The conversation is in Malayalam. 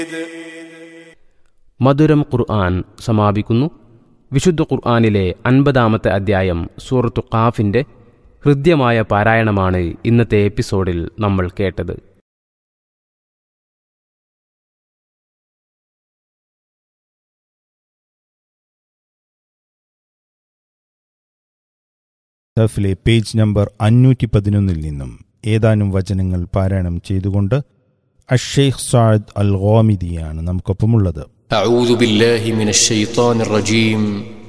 മധുരം ഖുർആൻ സമാപിക്കുന്നു വിശുദ്ധ ഖുർആനിലെ അൻപതാമത്തെ അധ്യായം സൂറത്തു ഖാഫിന്റെ ഹൃദ്യമായ പാരായണമാണ് ഇന്നത്തെ എപ്പിസോഡിൽ നമ്മൾ കേട്ടത് സഫിലെ പേജ് നമ്പർ അഞ്ഞൂറ്റി പതിനൊന്നിൽ നിന്നും ഏതാനും വചനങ്ങൾ പാരായണം ചെയ്തുകൊണ്ട് അഷേഖ് സാദ് അൽ ഗോമിദിയാണ് നമുക്കൊപ്പമുള്ളത് أعوذ بالله من الشيطان الرجيم